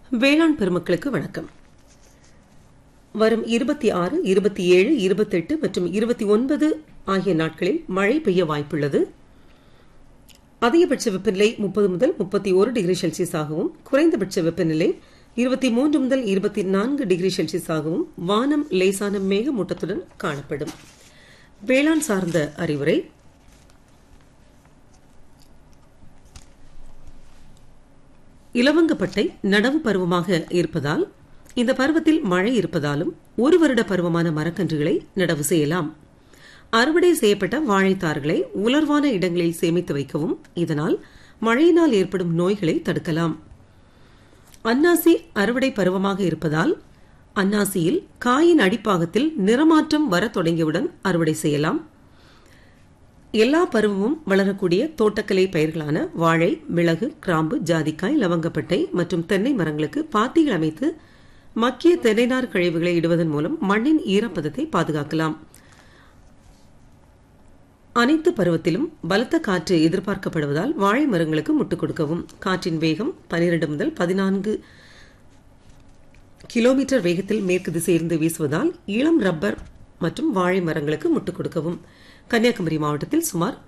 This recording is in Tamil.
வேளாண் பெருமக்களுக்கு வணக்கம் வரும் இருபத்தி ஆறு இருபத்தி ஏழு இருபத்தெட்டு மற்றும் இருபத்தி ஒன்பது ஆகிய நாட்களில் மழை பெய்ய வாய்ப்புள்ளது அதிகபட்ச வெப்பநிலை முப்பது முதல் முப்பத்தி ஒரு டிகிரி செல்சியஸாகவும் குறைந்தபட்ச வெப்பநிலை இருபத்தி மூன்று முதல் இருபத்தி நான்கு டிகிரி செல்சியஸாகவும் வானம் லேசான மேகமூட்டத்துடன் காணப்படும் வேளாண் சார்ந்த அறிவுரை இலவங்கப்பட்டை நடவு பருவமாக இருப்பதால் இந்த பருவத்தில் மழை இருப்பதாலும் ஒரு வருட பருவமான மரக்கன்றுகளை நடவு செய்யலாம் அறுவடை செய்யப்பட்ட வாழைத்தார்களை உலர்வான இடங்களில் சேமித்து வைக்கவும் இதனால் மழையினால் ஏற்படும் நோய்களை தடுக்கலாம் அன்னாசி அறுவடை பருவமாக இருப்பதால் அன்னாசியில் காயின் அடிப்பாகத்தில் நிறமாற்றம் வரத் தொடங்கியவுடன் அறுவடை செய்யலாம் எல்லா பருவமும் வளரக்கூடிய தோட்டக்கலை பயிர்களான வாழை மிளகு கிராம்பு ஜாதிக்காய் லவங்கப்பட்டை மற்றும் தென்னை மரங்களுக்கு பாத்திகள் அமைத்து மக்கிய தென்னைநார் கழிவுகளை இடுவதன் மூலம் மண்ணின் ஈரப்பதத்தை பாதுகாக்கலாம் அனைத்து பருவத்திலும் பலத்த காற்று எதிர்பார்க்கப்படுவதால் வாழை மரங்களுக்கு முட்டுக் கொடுக்கவும் காற்றின் வேகம் பனிரெண்டு முதல் பதினான்கு கிலோமீட்டர் வேகத்தில் மேற்கு திசையிலிருந்து வீசுவதால் இளம் ரப்பர் மற்றும் வாழை மரங்களுக்கு முட்டுக் கொடுக்கவும் கன்னியாகுமரி மாவட்டத்தில் சுமார்